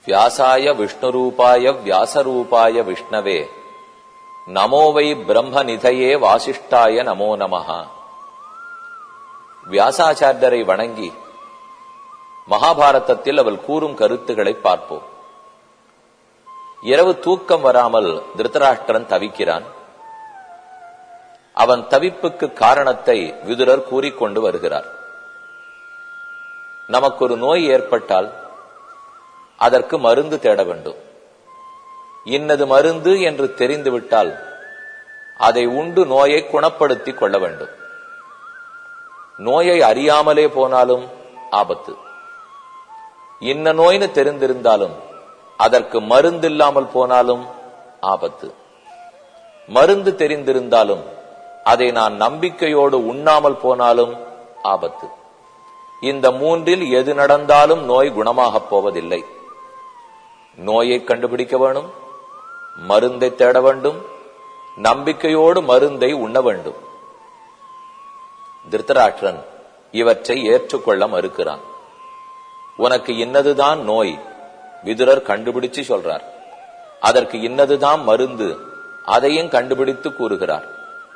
व्यासाय विष्णुरूपाय व्यासरूपाय विष्णवे நமோ வை பிரம்ம நிதையே வாசிஷ்டாய நமோ நமஹ வியாசாச்சாரியரை வணங்கி மகாபாரதத்தில் அவள் கூறும் கருத்துக்களை பார்ப்போம் இரவு தூக்கம் வராமல் திருத்தராஷ்டிரன் தவிக்கிறான் அவன் தவிப்புக்கு காரணத்தை விதுரர் கூறிக்கொண்டு வருகிறார் நமக்கு ஒரு நோய் ஏற்பட்டால் அதற்கு மருந்து தேட வேண்டும் இன்னது மருந்து என்று தெரிந்துவிட்டால் அதை உண்டு நோயை குணப்படுத்திக் கொள்ள வேண்டும் நோயை அறியாமலே போனாலும் ஆபத்து இன்ன நோய்னு தெரிந்திருந்தாலும் அதற்கு மருந்து இல்லாமல் போனாலும் ஆபத்து மருந்து தெரிந்திருந்தாலும் அதை நான் நம்பிக்கையோடு உண்ணாமல் போனாலும் ஆபத்து இந்த மூன்றில் எது நடந்தாலும் நோய் குணமாகப் போவதில்லை நோயை கண்டுபிடிக்க வேணும் மருந்தை தேட வேண்டும் நம்பிக்கையோடு மருந்தை உண்ண வேண்டும் திருத்தராஷ்டிரன் இவற்றை ஏற்றுக்கொள்ள மறுக்கிறான் உனக்கு இன்னதுதான் நோய் விதுரர் கண்டுபிடிச்சு சொல்றார் அதற்கு இன்னதுதான் மருந்து அதையும் கண்டுபிடித்து கூறுகிறார்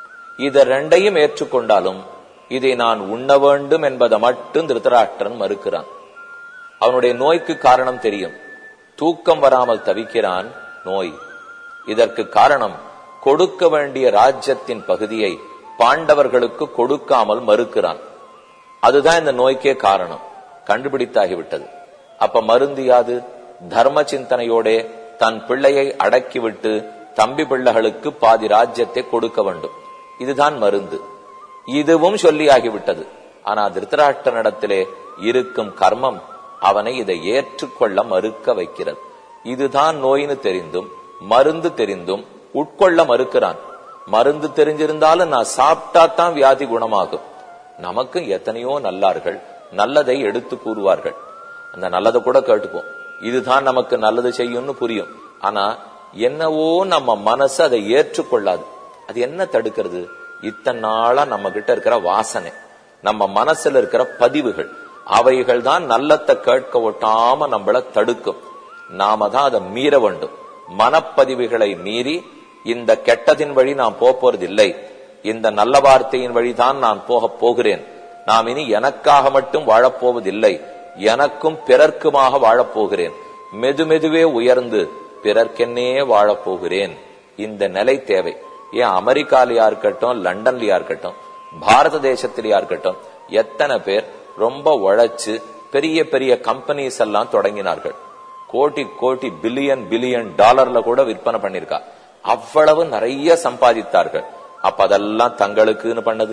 இத ரெண்டையும் ஏற்றுக்கொண்டாலும் இதை நான் உண்ண வேண்டும் என்பதை மட்டும் திருத்தராஷ்டிரன் மறுக்கிறான் அவனுடைய நோய்க்கு காரணம் தெரியும் தூக்கம் வராமல் தவிக்கிறான் நோய் இதற்கு காரணம் கொடுக்க வேண்டிய ராஜ்யத்தின் பகுதியை பாண்டவர்களுக்கு கொடுக்காமல் மறுக்கிறான் அதுதான் இந்த நோய்க்கே காரணம் கண்டுபிடித்தாகிவிட்டது அப்ப மருந்து யாது தர்ம சிந்தனையோட தன் பிள்ளையை அடக்கிவிட்டு தம்பி பிள்ளைகளுக்கு பாதி ராஜ்யத்தை கொடுக்க வேண்டும் இதுதான் மருந்து இதுவும் சொல்லியாகிவிட்டது ஆனா திருத்தராஷ்டனிடத்திலே இருக்கும் கர்மம் அவனை இதை ஏற்றுக்கொள்ள மறுக்க வைக்கிறது இதுதான் நோயின்னு தெரிந்தும் மருந்து தெரிந்தும் உட்கொள்ள மறுக்கிறான் மருந்து தெரிஞ்சிருந்தாலும் நான் சாப்பிட்டா தான் வியாதி குணமாகும் நமக்கு எத்தனையோ நல்லார்கள் நல்லதை எடுத்து கூறுவார்கள் அந்த நல்லதை கூட கேட்டுப்போம் இதுதான் நமக்கு நல்லது செய்யும்னு புரியும் ஆனா என்னவோ நம்ம மனசு அதை ஏற்றுக்கொள்ளாது அது என்ன தடுக்கிறது இத்தனை நாளா நம்ம கிட்ட இருக்கிற வாசனை நம்ம மனசுல இருக்கிற பதிவுகள் அவைகள் தான் நல்லத்தை கேட்க ஒட்டாம நம்மள தடுக்கும் நாம தான் அதை மீற வேண்டும் மனப்பதிவுகளை மீறி இந்த கெட்டதின் வழி நான் போறது இல்லை இந்த நல்ல வார்த்தையின் வழிதான் நான் போக போகிறேன் நாம் இனி எனக்காக மட்டும் வாழப்போவதில்லை எனக்கும் பிறர்க்குமாக வாழப்போகிறேன் மெதுமெதுவே உயர்ந்து பிறர்க்கென்னே வாழப்போகிறேன் இந்த நிலை தேவை ஏன் அமெரிக்காலயா இருக்கட்டும் லண்டன்லயா இருக்கட்டும் பாரத தேசத்திலயா இருக்கட்டும் எத்தனை பேர் ரொம்ப உழைச்சு பெரிய பெரிய கம்பெனிஸ் எல்லாம் தொடங்கினார்கள் கோடி கோடி பில்லியன் பில்லியன் டாலர்ல கூட விற்பனை பண்ணிருக்கா அவ்வளவு நிறைய சம்பாதித்தார்கள் அப்ப அதெல்லாம் தங்களுக்குன்னு பண்ணது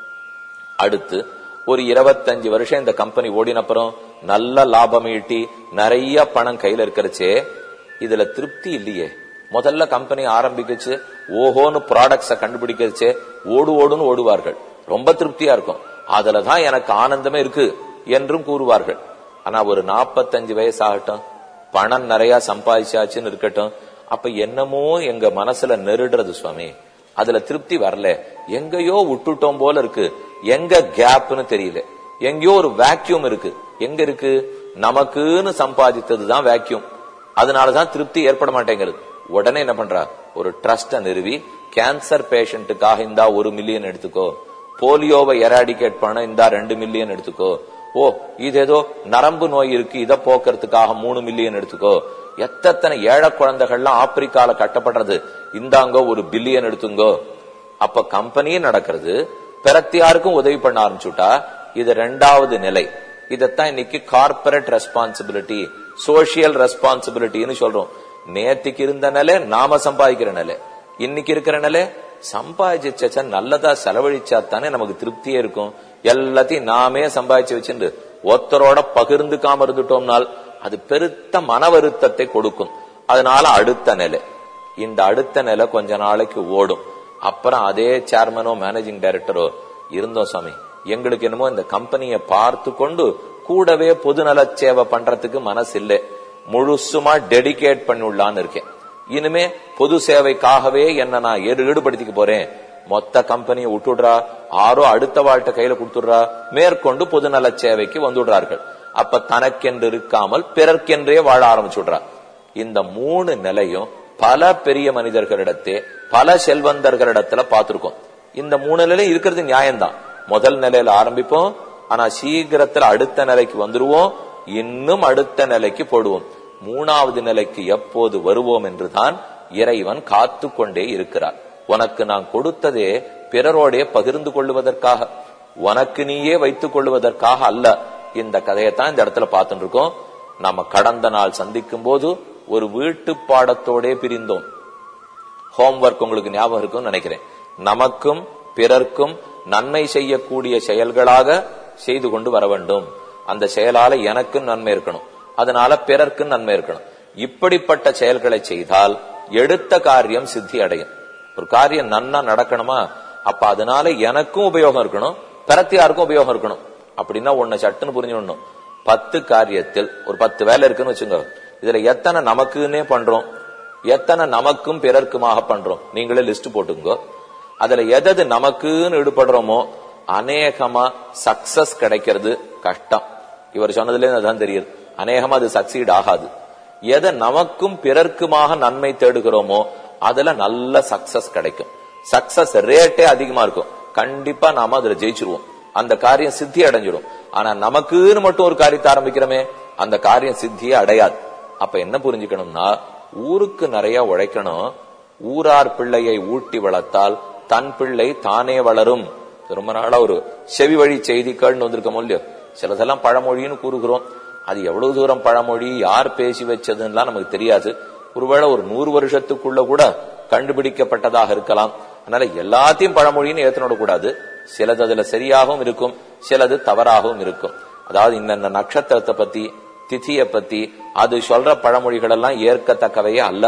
அடுத்து ஒரு இருபத்தஞ்சு வருஷம் இந்த கம்பெனி ஓடினப்புறம் நல்ல லாபம் ஈட்டி நிறைய பணம் கையில இருக்கிறச்சே இதுல திருப்தி இல்லையே முதல்ல கம்பெனி ஆரம்பிக்கச்சு ஓஹோன்னு ப்ராடக்ட்ஸ கண்டுபிடிக்கச்சு ஓடு ஓடுன்னு ஓடுவார்கள் ரொம்ப திருப்தியா இருக்கும் அதுலதான் எனக்கு ஆனந்தமே இருக்கு என்றும் கூறுவார்கள் ஆனா ஒரு நாப்பத்தஞ்சு வயசு ஆகட்டும் பணம் நிறைய சம்பாதிச்சாச்சுன்னு இருக்கட்டும் அப்ப என்னமோ எங்க மனசுல நெருடுறது சுவாமி அதுல திருப்தி வரல எங்கேயோ விட்டுட்டோம் போல இருக்கு எங்க கேப்னு தெரியல எங்கேயோ ஒரு வேக்யூம் இருக்கு எங்க இருக்கு நமக்குன்னு சம்பாதித்ததுதான் வேக்யூம் அதனாலதான் திருப்தி ஏற்பட மாட்டேங்கிறது உடனே என்ன பண்றா ஒரு ட்ரஸ்ட நிறுவி கேன்சர் பேஷண்ட்டுக்காக இந்தா ஒரு மில்லியன் எடுத்துக்கோ போலியோவை எராடிகேட் பண்ண இந்தா ரெண்டு மில்லியன் எடுத்துக்கோ ஓ இது ஏதோ நரம்பு நோய் இருக்கு இதை போக்குறதுக்காக மூணு மில்லியன் எடுத்துக்கோ எத்தனை ஏழை குழந்தைகள்லாம் ஆப்பிரிக்கால கட்டப்படுறது இந்தாங்கோ ஒரு பில்லியன் எடுத்துங்கோ அப்ப கம்பெனியே நடக்கிறது பிரத்தியாருக்கும் உதவி பண்ண ஆரம்பிச்சுட்டா இது ரெண்டாவது நிலை இதத்தான் இன்னைக்கு கார்பரேட் ரெஸ்பான்சிபிலிட்டி சோசியல் ரெஸ்பான்சிபிலிட்டின்னு சொல்றோம் நேத்திக்கு இருந்த நிலை நாம சம்பாதிக்கிற நிலை இன்னைக்கு இருக்கிற நிலை சம்பாதிச்ச நல்லதா செலவழிச்சா தானே நமக்கு திருப்தியே இருக்கும் எல்லாத்தையும் நாமே சம்பாதிச்சு வச்சுட்டு ஒருத்தரோட பகிர்ந்துக்காம இருந்துட்டோம்னால் அது பெருத்த மன வருத்தத்தை கொடுக்கும் அதனால அடுத்த நிலை இந்த அடுத்த நிலை கொஞ்ச நாளைக்கு ஓடும் அப்புறம் அதே சேர்மனோ மேனேஜிங் டைரக்டரோ இருந்தோம் சாமி எங்களுக்கு என்னமோ இந்த கம்பெனியை பார்த்து கொண்டு கூடவே பொதுநல சேவை பண்றதுக்கு மனசு இல்லை முழுசுமா டெடிகேட் பண்ணிவிடலான்னு இருக்கேன் இனிமே பொது சேவைக்காகவே என்ன நான் ஈடுபடுத்திக்க போறேன் மொத்த கம்பெனியை விட்டுடுறா ஆரோ அடுத்த வாழ்க்கை கையில கொடுத்துடுறா மேற்கொண்டு பொதுநல சேவைக்கு வந்துடுறார்கள் அப்ப தனக்கென்று இருக்காமல் பிறர்க்கென்றே வாழ ஆரம்பிச்சுடுறார் இந்த மூணு நிலையும் பல பெரிய மனிதர்களிடத்தே பல செல்வந்தர்களிடத்துல பார்த்திருக்கோம் இந்த மூணு நிலை இருக்கிறது நியாயம்தான் முதல் நிலையில ஆரம்பிப்போம் ஆனா சீக்கிரத்துல அடுத்த நிலைக்கு வந்துருவோம் இன்னும் அடுத்த நிலைக்கு போடுவோம் மூணாவது நிலைக்கு எப்போது வருவோம் என்றுதான் இறைவன் காத்து கொண்டே இருக்கிறார் உனக்கு நான் கொடுத்ததே பிறரோடே பகிர்ந்து கொள்ளுவதற்காக உனக்கு நீயே வைத்துக் கொள்ளுவதற்காக அல்ல இந்த கதையைத்தான் இந்த இடத்துல பார்த்துட்டு இருக்கோம் நம்ம கடந்த நாள் சந்திக்கும் போது ஒரு வீட்டு பாடத்தோடே பிரிந்தோம் ஹோம்ஒர்க் உங்களுக்கு ஞாபகம் இருக்கும்னு நினைக்கிறேன் நமக்கும் பிறர்க்கும் நன்மை செய்யக்கூடிய செயல்களாக செய்து கொண்டு வர வேண்டும் அந்த செயலால எனக்கும் நன்மை இருக்கணும் அதனால பிறர்க்கும் நன்மை இருக்கணும் இப்படிப்பட்ட செயல்களை செய்தால் எடுத்த காரியம் சித்தி அடையும் ஒரு காரியம் நன்னா நடக்கணுமா அப்ப அதனால எனக்கும் உபயோகம் இருக்கணும் பிறத்தியாருக்கும் உபயோகம் இருக்கணும் அப்படின்னா ஒண்ணு சட்டுன்னு புரிஞ்சுடணும் பத்து காரியத்தில் ஒரு பத்து வேலை இருக்குன்னு வச்சுங்க இதுல எத்தனை நமக்குன்னே பண்றோம் எத்தனை நமக்கும் பிறர்க்குமாக பண்றோம் நீங்களே லிஸ்ட் போட்டுங்க அதுல எதது நமக்குன்னு ஈடுபடுறோமோ அநேகமா சக்சஸ் கிடைக்கிறது கஷ்டம் இவர் சொன்னதுல அதான் தெரியுது அநேகமா அது சக்சீட் ஆகாது எதை நமக்கும் பிறர்க்குமாக நன்மை தேடுகிறோமோ அதுல நல்ல சக்சஸ் கிடைக்கும் சக்சஸ் ரேட்டே அதிகமா இருக்கும் கண்டிப்பா நாம அதுல ஜெயிச்சிருவோம் அந்த காரியம் சித்தி அடைஞ்சிடும் ஆனா நமக்குன்னு மட்டும் ஒரு காரியத்தை ஆரம்பிக்கிறோமே அந்த காரியம் சித்தியே அடையாது அப்ப என்ன புரிஞ்சுக்கணும்னா ஊருக்கு நிறைய உழைக்கணும் ஊரார் பிள்ளையை ஊட்டி வளர்த்தால் தன் பிள்ளை தானே வளரும் ரொம்ப நாளா ஒரு செவி வழி செய்திகள்னு வந்திருக்க இல்லையோ சிலதெல்லாம் பழமொழின்னு கூறுகிறோம் அது எவ்வளவு தூரம் பழமொழி யார் பேசி வச்சதுன்னா நமக்கு தெரியாது ஒருவேளை ஒரு நூறு வருஷத்துக்குள்ள கூட கண்டுபிடிக்கப்பட்டதாக இருக்கலாம் அதனால எல்லாத்தையும் பழமொழின்னு ஏத்தனோட கூடாது சிலது அதுல சரியாகவும் இருக்கும் சிலது தவறாகவும் இருக்கும் அதாவது இந்த நட்சத்திரத்தை பத்தி திதியை பத்தி அது சொல்ற பழமொழிகள் எல்லாம் ஏற்கத்தக்கவையே அல்ல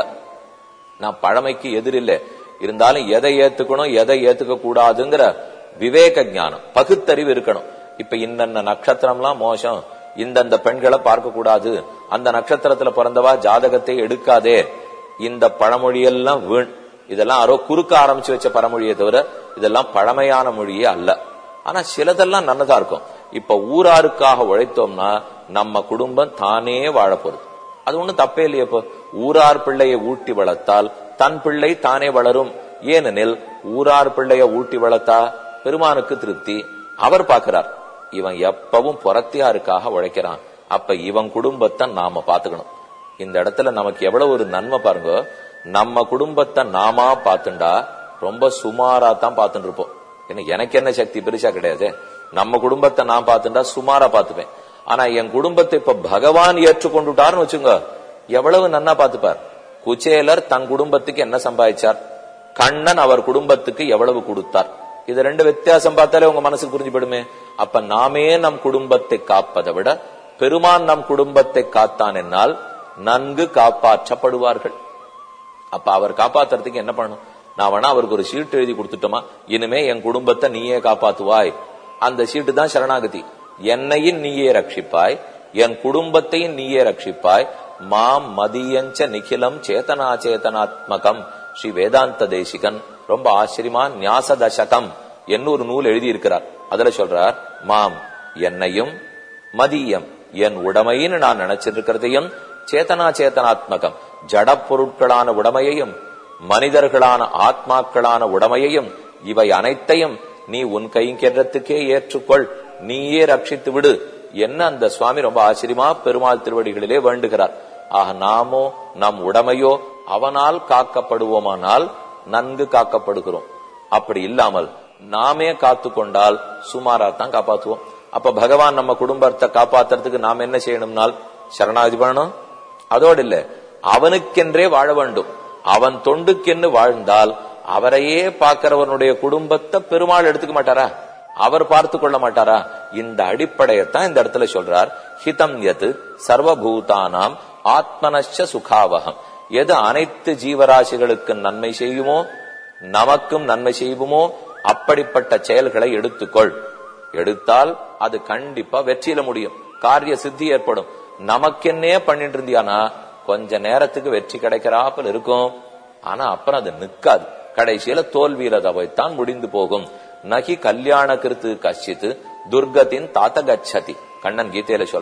நான் பழமைக்கு எதிரில்லை இருந்தாலும் எதை ஏத்துக்கணும் எதை ஏத்துக்க கூடாதுங்கிற விவேக ஞானம் பகுத்தறிவு இருக்கணும் இப்ப இன்னென்ன நட்சத்திரம்லாம் மோசம் இந்தந்த பெண்களை பார்க்க கூடாது அந்த நட்சத்திரத்துல பிறந்தவா ஜாதகத்தை எடுக்காதே இந்த பழமொழியெல்லாம் வீண் இதெல்லாம் யாரோ குறுக்க ஆரம்பிச்சு வச்ச பழமொழியை தவிர இதெல்லாம் பழமையான மொழியே அல்ல ஆனா சிலதெல்லாம் நல்லதா இருக்கும் இப்ப ஊராருக்காக உழைத்தோம்னா நம்ம குடும்பம் தானே வாழப்போகுது அது ஒண்ணும் தப்பே இல்லையே இப்போ ஊரார் பிள்ளையை ஊட்டி வளர்த்தால் தன் பிள்ளை தானே வளரும் ஏனெனில் ஊரார் பிள்ளைய ஊட்டி வளர்த்தா பெருமானுக்கு திருப்தி அவர் பார்க்கிறார் இவன் எப்பவும் புறத்தியாருக்காக உழைக்கிறான் அப்ப இவன் குடும்பத்தை நாம பாத்துக்கணும் இந்த இடத்துல நமக்கு எவ்வளவு ஒரு நன்மை பாருங்க நம்ம குடும்பத்தை நாமா பாத்துண்டா ரொம்ப சுமாரா தான் பாத்துட்டு இருப்போம் ஏன்னா எனக்கு என்ன சக்தி பெருசா கிடையாது நம்ம குடும்பத்தை நான் பாத்துண்டா சுமாரா பாத்துப்பேன் ஆனா என் குடும்பத்தை இப்ப பகவான் ஏற்றுக்கொண்டுட்டாருன்னு வச்சுங்க எவ்வளவு நன்னா பாத்துப்பார் குச்சேலர் தன் குடும்பத்துக்கு என்ன சம்பாதிச்சார் கண்ணன் அவர் குடும்பத்துக்கு எவ்வளவு கொடுத்தார் இது ரெண்டு வித்தியாசம் பார்த்தாலே உங்க மனசுக்கு புரிஞ்சு போயிடுமே அப்ப நாமே நம் குடும்பத்தை காப்பதை விட பெருமான் நம் குடும்பத்தை காத்தான் என்னால் நன்கு காப்பாற்றப்படுவார்கள் அப்ப அவர் காப்பாத்துறதுக்கு என்ன பண்ணணும் நான் வேணா அவருக்கு ஒரு சீட்டு எழுதி கொடுத்துட்டோமா இனிமே என் குடும்பத்தை நீயே காப்பாத்துவாய் அந்த சீட்டு தான் சரணாகதி என்னையும் நீயே ரட்சிப்பாய் என் குடும்பத்தையும் நீயே ரட்சிப்பாய் மாம் மதியஞ்ச நிகிலம் சேதனா சேதனாத்மகம் ஸ்ரீ வேதாந்த தேசிகன் ரொம்ப ஆச்சரியமா ஞாச தசகம் என்ன ஒரு நூல் எழுதி இருக்கிறார் அதுல சொல்றார் மாம் என்னையும் மதியம் என் உடமைன்னு நான் நினைச்சிட்டு இருக்கிறதையும் சேதனா சேதனாத்மகம் ஜட பொருட்களான உடமையையும் மனிதர்களான ஆத்மாக்களான உடமையையும் இவை அனைத்தையும் நீ உன் கைங்கேற்றத்துக்கே ஏற்றுக்கொள் நீயே ரட்சித்து விடு என்ன அந்த சுவாமி ரொம்ப ஆச்சரியமா பெருமாள் திருவடிகளிலே வேண்டுகிறார் ஆக நாமோ நம் உடமையோ அவனால் காக்கப்படுவோமானால் நன்கு காக்கப்படுகிறோம் அப்படி இல்லாமல் நாமே காத்து கொண்டால் சுமாரா தான் காப்பாத்துவோம் அப்ப பகவான் நம்ம குடும்பத்தை காப்பாத்துறதுக்கு நாம் என்ன செய்யணும்னால் சரணாதி பண்ணணும் அதோடு இல்ல அவனுக்கென்றே வாழ வேண்டும் அவன் தொண்டுக்கென்று வாழ்ந்தால் அவரையே பார்க்கிறவனுடைய குடும்பத்தை பெருமாள் எடுத்துக்க மாட்டாரா அவர் பார்த்து கொள்ள மாட்டாரா இந்த அடிப்படையத்தான் இந்த இடத்துல சொல்றார் ஹிதம் எது சர்வபூதானாம் ஆத்மனஷ சுகாவகம் எது அனைத்து ஜீவராசிகளுக்கு நன்மை செய்யுமோ நமக்கும் நன்மை செய்வோமோ அப்படிப்பட்ட செயல்களை எடுத்துக்கொள் எடுத்தால் அது கண்டிப்பா வெற்றியில முடியும் காரிய சித்தி ஏற்படும் நமக்கென்னே பண்ணிட்டு இருந்தியானா கொஞ்ச நேரத்துக்கு வெற்றி கிடைக்கிறாப்புல இருக்கும் ஆனா அப்புறம் அது நிக்காது கடைசியில தோல்வியில தவைத்தான் முடிந்து போகும் நகி கல்யாண கிருத்து கஷ்டித்து துர்கத்தின் தாத்த கச்சதி கண்ணன் கீதையில சொல்றார்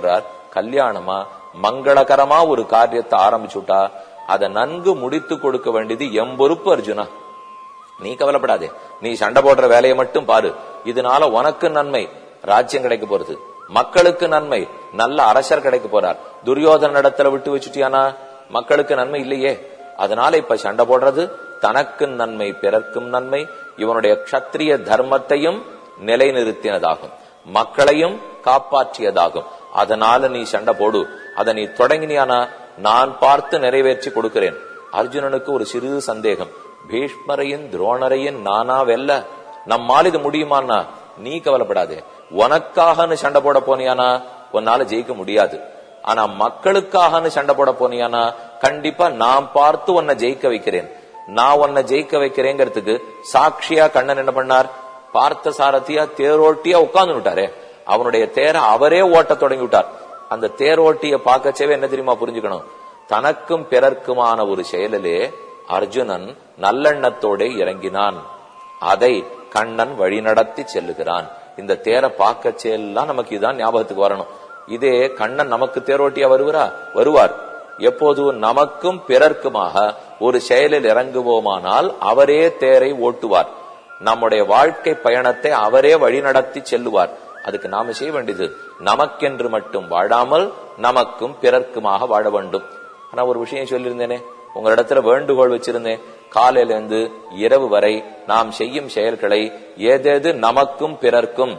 கல்யாணமா மங்களகரமா ஒரு காரியத்தை ஆரம்பிச்சுட்டா அதை நன்கு முடித்து கொடுக்க வேண்டியது எம் பொறுப்பு அர்ஜுனா நீ கவலைப்படாதே நீ சண்டை போடுற வேலையை மட்டும் பாரு இதனால உனக்கு நன்மை ராஜ்யம் கிடைக்க போறது மக்களுக்கு நன்மை நல்ல அரசர் கிடைக்க போறார் துரியோதன இடத்துல விட்டு வச்சுட்டியானா மக்களுக்கு நன்மை இல்லையே அதனால இப்ப சண்டை போடுறது தனக்கும் நன்மை பிறர்க்கும் நன்மை இவனுடைய க்ஷத்திரிய தர்மத்தையும் நிலைநிறுத்தினதாகும் மக்களையும் காப்பாற்றியதாகும் அதனால நீ சண்டை போடு அதை நீ தொடங்கினியானா நான் பார்த்து நிறைவேற்றி கொடுக்கிறேன் அர்ஜுனனுக்கு ஒரு சிறு சந்தேகம் பீஷ்மரையும் துரோணரையும் நானா வெல்ல நம்மால் இது முடியுமான்னா நீ கவலைப்படாதே உனக்காகன்னு சண்டை போட போனியானா உன்னால ஜெயிக்க முடியாது ஆனா மக்களுக்காகன்னு சண்டை போட போனியானா கண்டிப்பா நான் பார்த்து உன்னை ஜெயிக்க வைக்கிறேன் நான் உன்னை ஜெயிக்க வைக்கிறேங்கிறதுக்கு சாட்சியா கண்ணன் என்ன பண்ணார் பார்த்த சாரதியா தேரோட்டியா உட்கார்ந்து விட்டாரே அவனுடைய தேரை அவரே ஓட்ட தொடங்கி விட்டார் அந்த தேரோட்டிய பார்க்கச்சேவே என்ன தெரியுமா புரிஞ்சுக்கணும் தனக்கும் பிறர்க்குமான ஒரு செயலிலே அர்ஜுனன் நல்லெண்ணத்தோட இறங்கினான் அதை கண்ணன் வழிநடத்தி செல்லுகிறான் இந்த தேரை பார்க்கச்சேலாம் நமக்கு இதான் ஞாபகத்துக்கு வரணும் இதே கண்ணன் நமக்கு தேரோட்டியா வருவரா வருவார் எப்போது நமக்கும் பிறர்க்குமாக ஒரு செயலில் இறங்குவோமானால் அவரே தேரை ஓட்டுவார் நம்முடைய வாழ்க்கை பயணத்தை அவரே வழிநடத்தி செல்லுவார் அதுக்கு நாம செய்ய வேண்டியது நமக்கென்று மட்டும் வாழாமல் நமக்கும் பிறர்க்குமாக வாழ வேண்டும் ஆனா ஒரு விஷயம் சொல்லியிருந்தேனே உங்களிடத்துல வேண்டுகோள் வச்சிருந்தேன் காலையில இருந்து இரவு வரை நாம் செய்யும் செயல்களை ஏதேது நமக்கும் பிறர்க்கும்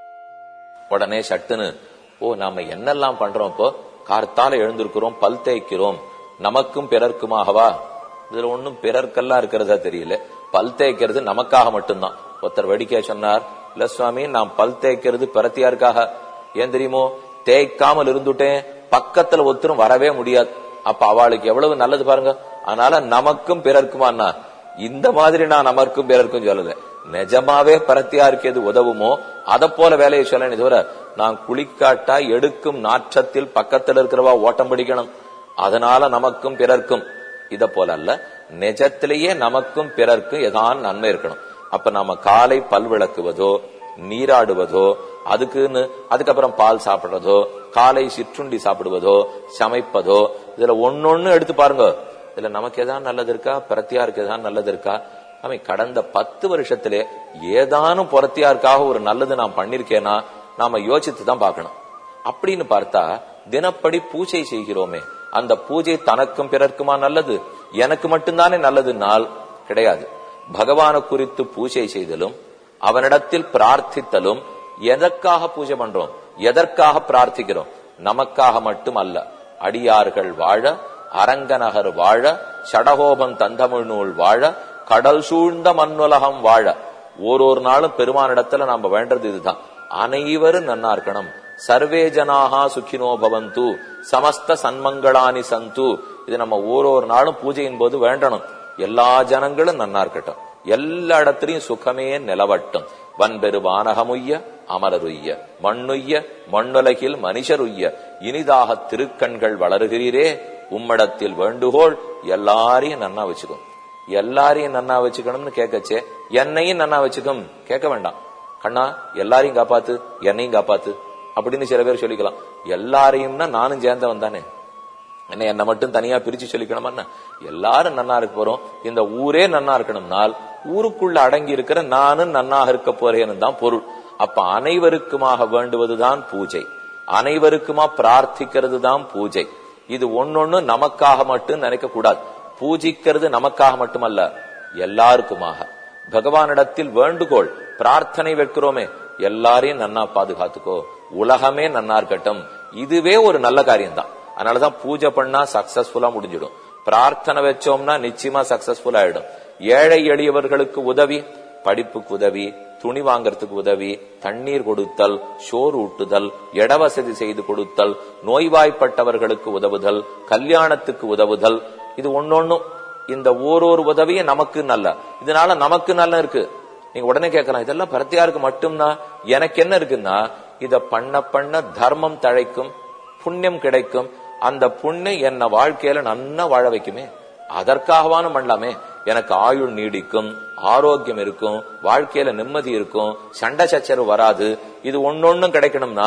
உடனே சட்டுன்னு ஓ நாம என்னெல்லாம் பண்றோம் இப்போ கார்த்தால எழுந்திருக்கிறோம் பல் தேய்க்கிறோம் நமக்கும் பிறர்க்குமாகவா இதுல ஒண்ணும் பிறர்க்கெல்லாம் இருக்கிறதா தெரியல பல் தேய்க்கிறது நமக்காக மட்டும்தான் ஒருத்தர் வேடிக்கையா சொன்னார் இல்ல சுவாமி நான் பல் தேய்க்கிறது பிறத்தியாருக்காக ஏன் தெரியுமோ தேய்க்காமல் இருந்துட்டேன் பக்கத்துல ஒருத்தரும் வரவே முடியாது அப்ப அவளுக்கு எவ்வளவு நல்லது பாருங்க அதனால நமக்கும் பிறர்க்குமான்னா இந்த மாதிரி நான் நமக்கும் பிறர்க்கும் சொல்லல நிஜமாவே பரத்தியாருக்கு எது உதவுமோ அதை போல வேலையை சொல்ல தவிர நான் குளிக்காட்டா எடுக்கும் நாற்றத்தில் பக்கத்துல இருக்கிறவா ஓட்டம் பிடிக்கணும் அதனால நமக்கும் பிறர்க்கும் இத போல அல்ல நிஜத்திலேயே நமக்கும் பிறர்க்கும் ஏதான் நன்மை இருக்கணும் அப்ப நாம காலை பல் விளக்குவதோ நீராடுவதோ அதுக்குன்னு அதுக்கப்புறம் பால் சாப்பிடுறதோ காலை சிற்றுண்டி சாப்பிடுவதோ சமைப்பதோ இதுல ஒன்னொன்னு எடுத்து பாருங்க இதுல நமக்கு ஏதாவது நல்லது இருக்கா பிரத்தியாருக்கு ஏதாவது நல்லது இருக்கா அவன் கடந்த பத்து வருஷத்திலே ஏதானும் புறத்தியாருக்காக ஒரு நல்லது நான் பண்ணிருக்கேனா நாம யோசித்து தான் பார்க்கணும் அப்படின்னு பார்த்தா தினப்படி பூஜை செய்கிறோமே அந்த பூஜை தனக்கும் பிறர்க்குமா நல்லது எனக்கு மட்டும்தானே நல்லதுனால் கிடையாது பகவான குறித்து பூஜை செய்தலும் அவனிடத்தில் பிரார்த்தித்தலும் எதற்காக பூஜை பண்றோம் எதற்காக பிரார்த்திக்கிறோம் நமக்காக மட்டும் அல்ல அடியார்கள் வாழ அரங்கநகர் வாழ சடகோபம் தந்தமிழ் நூல் வாழ கடல் சூழ்ந்த மண்ணுலகம் வாழ ஒரு நாளும் பெருமானிடத்துல நாம வேண்டது இதுதான் அனைவரும் நன்னா இருக்கணும் சர்வே ஜனாகா சுக்கினோ பவந்து சமஸ்த சன்மங்களானி சந்து இது நம்ம ஒரு ஒரு நாளும் பூஜையின் போது வேண்டணும் எல்லா ஜனங்களும் நன்னா இருக்கட்டும் எல்லா இடத்திலையும் சுகமே நிலவட்டும் வன்பெரு வானகமுய்ய அமரருய்ய மண்ணுய்ய மண்ணுலகில் மனுஷருய்ய இனிதாக திருக்கண்கள் வளருகிறீரே உம்மிடத்தில் வேண்டுகோள் எல்லாரையும் நன்னா வச்சுக்கும் எல்லாரையும் நன்னா வச்சுக்கணும்னு கேட்கச்சே என்னையும் நன்னா வச்சுக்கும் கேட்க வேண்டாம் கண்ணா எல்லாரையும் காப்பாத்து என்னையும் காப்பாத்து அப்படின்னு சில பேர் சொல்லிக்கலாம் எல்லாரையும்னா நானும் சேர்ந்தவன் தானே என்ன என்ன மட்டும் தனியா பிரிச்சு சொல்லிக்கணுமா எல்லாரும் நன்னா இருக்க போறோம் இந்த ஊரே நன்னா இருக்கணும்னால் ஊருக்குள்ள அடங்கி இருக்கிற நானும் நன்னாக இருக்க போறேன்னு தான் பொருள் அப்ப அனைவருக்குமாக வேண்டுவதுதான் பூஜை அனைவருக்குமா பிரார்த்திக்கிறது தான் பூஜை இது ஒன்னொன்னு நமக்காக மட்டும் நினைக்க கூடாது பூஜிக்கிறது நமக்காக மட்டுமல்ல எல்லாருக்குமாக பகவானிடத்தில் வேண்டுகோள் பிரார்த்தனை வைக்கிறோமே எல்லாரையும் நன்னா பாதுகாத்துக்கோ உலகமே நன்னா இருக்கட்டும் இதுவே ஒரு நல்ல காரியம்தான் அதனாலதான் பூஜை பண்ணா சக்சஸ்ஃபுல்லா முடிஞ்சிடும் பிரார்த்தனை வச்சோம்னா நிச்சயமா சக்சஸ்ஃபுல் ஆயிடும் ஏழை எளியவர்களுக்கு உதவி படிப்புக்கு உதவி துணி வாங்கறதுக்கு உதவி தண்ணீர் கொடுத்தல் சோறு ஊட்டுதல் இடவசதி செய்து கொடுத்தல் நோய்வாய்ப்பட்டவர்களுக்கு உதவுதல் கல்யாணத்துக்கு உதவுதல் இது ஒன்னொன்னும் இந்த ஓரொரு உதவியும் நமக்கு நல்ல இதனால நமக்கு நல்ல இருக்கு நீங்க உடனே கேட்கலாம் இதெல்லாம் பிரத்தியாருக்கு மட்டும்தான் எனக்கு என்ன இருக்குன்னா இத பண்ண பண்ண தர்மம் தழைக்கும் புண்ணியம் கிடைக்கும் அந்த புண்ணியம் என்ன வாழ்க்கையில நன்னா வாழ வைக்குமே அதற்காகவானும் பண்ணலாமே எனக்கு ஆயுள் நீடிக்கும் ஆரோக்கியம் இருக்கும் வாழ்க்கையில நிம்மதி இருக்கும் சண்டை சச்சரவு வராது இது ஒன்னொன்னும் கிடைக்கணும்னால்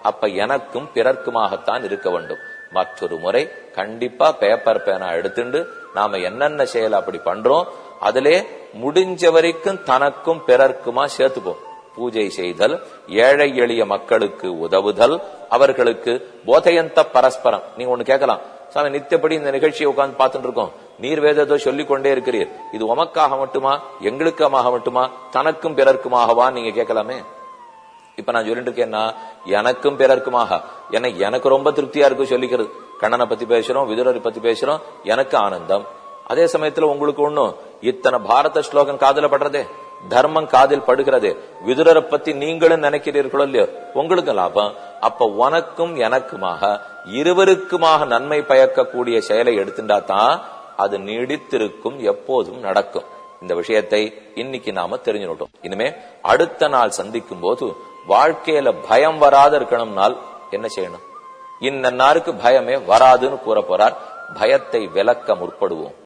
அப்ப எனக்கும் பிறர்க்குமாகத்தான் இருக்க வேண்டும் மற்றொரு முறை கண்டிப்பா பேப்பர் பேனா எடுத்துண்டு நாம என்னென்ன செயல் அப்படி பண்றோம் அதிலே முடிஞ்ச வரைக்கும் தனக்கும் பிறர்க்குமா சேர்த்துப்போம் பூஜை செய்தல் ஏழை எளிய மக்களுக்கு உதவுதல் அவர்களுக்கு போதையந்த பரஸ்பரம் நீங்க ஒண்ணு கேட்கலாம் சாமி நித்தியப்படி இந்த நிகழ்ச்சியை உட்கார்ந்து பார்த்துட்டு இருக்கோம் நீர் வேதத்தோ சொல்லிக் கொண்டே இருக்கிறீர் இது உமக்காக மட்டுமா எங்களுக்காக மட்டுமா தனக்கும் பிறர்க்குமாகவா நீங்க கேட்கலாமே இப்ப நான் சொல்லிட்டு இருக்கேன்னா எனக்கும் பிறர்க்குமாக ஏன்னா எனக்கு ரொம்ப திருப்தியா இருக்கு சொல்லிக்கிறது கண்ணனை பத்தி பேசுறோம் விதுரரை பத்தி பேசுறோம் எனக்கு ஆனந்தம் அதே சமயத்துல உங்களுக்கு ஒண்ணும் இத்தனை பாரத ஸ்லோகம் காதல படுறதே தர்மம் காதில் படுகிறதே விதுரரை பத்தி நீங்களும் நினைக்கிறீர்களோ இல்லையோ உங்களுக்கு லாபம் அப்ப உனக்கும் எனக்குமாக இருவருக்குமாக நன்மை பயக்கக்கூடிய செயலை எடுத்துட்டா தான் அது நீடித்திருக்கும் எப்போதும் நடக்கும் இந்த விஷயத்தை இன்னைக்கு நாம தெரிஞ்சுட்டோம் இனிமே அடுத்த நாள் சந்திக்கும் போது வாழ்க்கையில பயம் வராத இருக்கணும்னால் என்ன செய்யணும் இன்னன்னாருக்கு பயமே வராதுன்னு கூற போறார் பயத்தை விலக்க முற்படுவோம்